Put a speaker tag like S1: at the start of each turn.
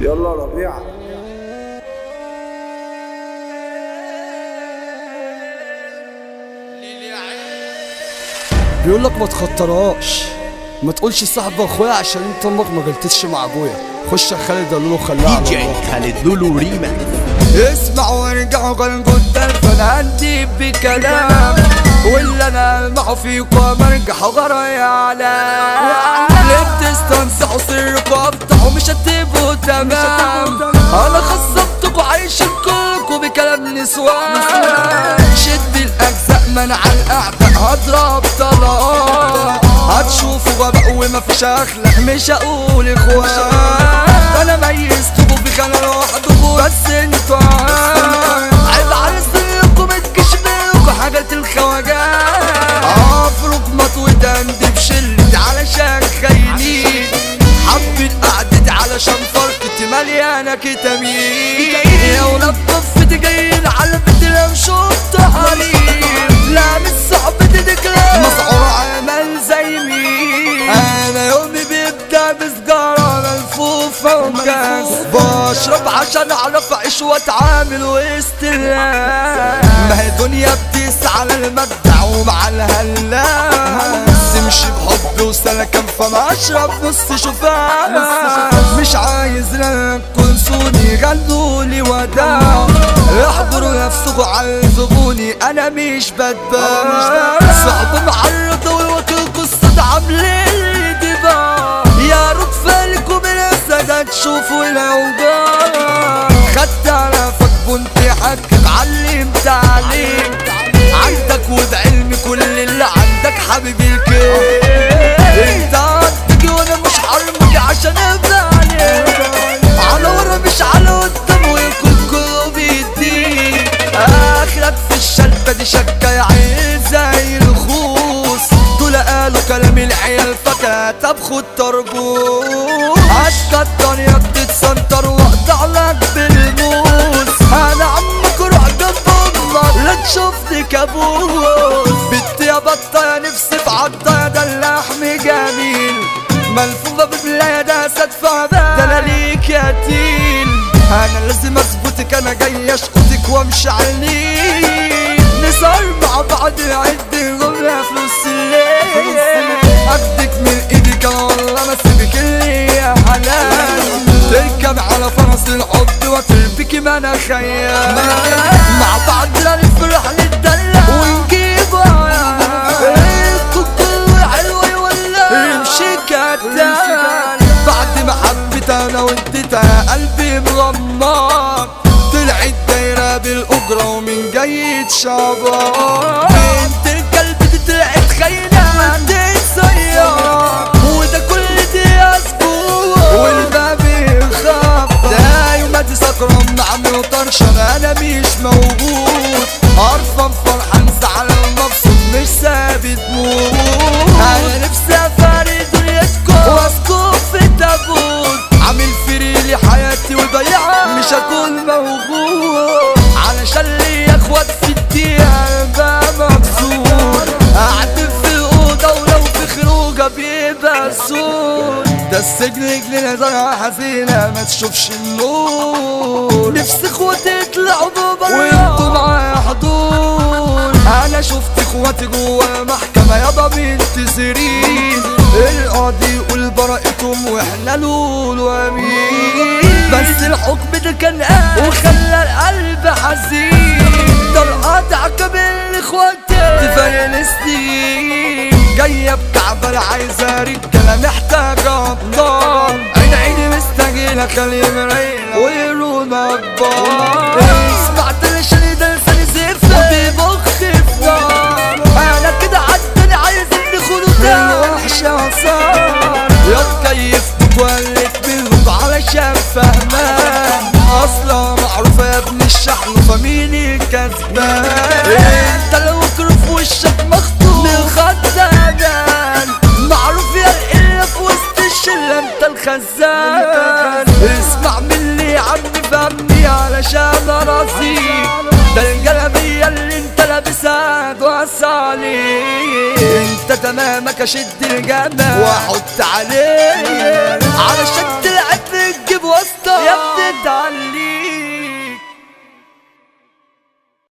S1: يلا ربيعه
S2: بيقول لك ما تخطرهاش ما تقولش صاحب اخويا عشان انت امك ما جلتش مع ابويا خش يا خالد قالوا له خليها على
S3: دي جي
S2: الله.
S3: خالد لولو ريما
S4: اسمعوا وارجعوا قال قدام فانا عندي بكلام واللي انا المعه فيكم ارجع غرايا على ليه بتستنصحوا سركم افتحوا مش هتبقوا تمام انا خصبتكم عايشين كلكم بكلام نسوان شد الاجزاء منع الاعداء هضرب طلاق هتشوفوا غباء ومفيش اخلاق مش هقول اخوان انا ميزتكم في خلال وحدكم بس انتوا عيب على سنكم تجيش منكم حاجات الخواجات افرك مطوي دندب شلت علشان خاينين حبيت قعدتي علشان فرقتي مليانة كتامين يا ولاد طفتي جايين على البيت لو شفت حريم لا مش صحبتي دي كلام مسعور عمل زي مين انا يومي بيبدأ بسجارة ملفوفة وكاس بشرب عشان اعرف اعيش واتعامل وسط الناس ما هي الدنيا بتسعى على المبدع ومع الهلاس تمشي بحب وسلكن فما اشرب نص شوفان مش عايز لك كنسوني غنوا لي وداع احضروا نفسكوا عذبوني انا مش بدبان صعب معرض ويوكلكوا الصد عاملين دماء يا رب فالكوا من السادة تشوفوا الاوجاع خدت على فك بنتي حقك علمت عليك عندك وبعلمي كل اللي عندك حبيبي الكيف انت عندك وانا مش حرمك عشان ابدا عليك على ورا مش على قدام ويكون كله بيديك اخرك في الشلبة دي شكة يا عين زي الخوص دول قالوا كلام العيال فكا طب خد تربوس عشقة الدنيا بتتسنتر واقطع لك بالموس انا عمك روح جنب امك لا تشوفني كابوس بنتي يا بطة يا نفسي في عضة يا ده اللحم جميل ملفوفة ببلاية ده سدفة ده انا ليك يا تيل انا لازم اثبتك انا جاي اشقطك وامشي على النيل نسهر مع بعض نعد جملة فلوس الليل اخدك من ايدك انا والله ما اسيبك اللي يا حلال تركب على فرس الحب وتربكي ما انا خيال مع بعض لا نفرح نتدلع ونجيب الكوكو حلوة ولا امشي كتان بعد ما حبيت انا واديتها قلبي مغمض طلعت دايرة بالأجرة ومن جاي شباب بنت الكلب دي طلعت خاينة اديت سيارة وده كل دي اسبوع والباب يخبط ده يوم دي سكران عمي وطرشان انا مش موجود قرفان فرحان زعلان مبسوط مش ثابت موت انا نفسي افارق دنيتكم واسكب في التابوت عامل فريلي حياتي وضيعها مش هكون موجود علشان لي اخوات في الدقيقة بقى مبسوط قاعد في الأوضة ولو في خروجة بيبقى سود ده السجن رجلنا زرعة حزينة ما تشوفش النور نفسي اخواتي يطلعوا بابا وانتوا معايا حضور انا شفت اخواتي جوا المحكمة يا ضمير تسرين القاضي يقول براءتهم واحنا نقول وامين بس الحكم ده كان قاسي وخلى القلب حزين ده القاضي عقب اخواتي تفرق سنين جاية بكعبة عايزة رجالة محتاجة ابطال عين عيني مستجيلة خلي مريلة ويرونا اكبر سمعت الشني ده لساني زفة وبيبخ في نار انا كده عدني عايز اني خدود الوحشة صار يا تكيفت وقلت منك علشان فهمان اصلا معروفة يا ابن الشحن فمين الكسبان انت لو كرف وشك مخطوط من الخدامان معروف يا القلة في وسط الشلة انت الخزان اسمع مني يا عمي فهمني علشان اراسيك ده الجلابية اللي انت لابسها توسعني انت تمامك اشد الجمال واحط عليه علشان تلعب تجيب واسطة يا تعلم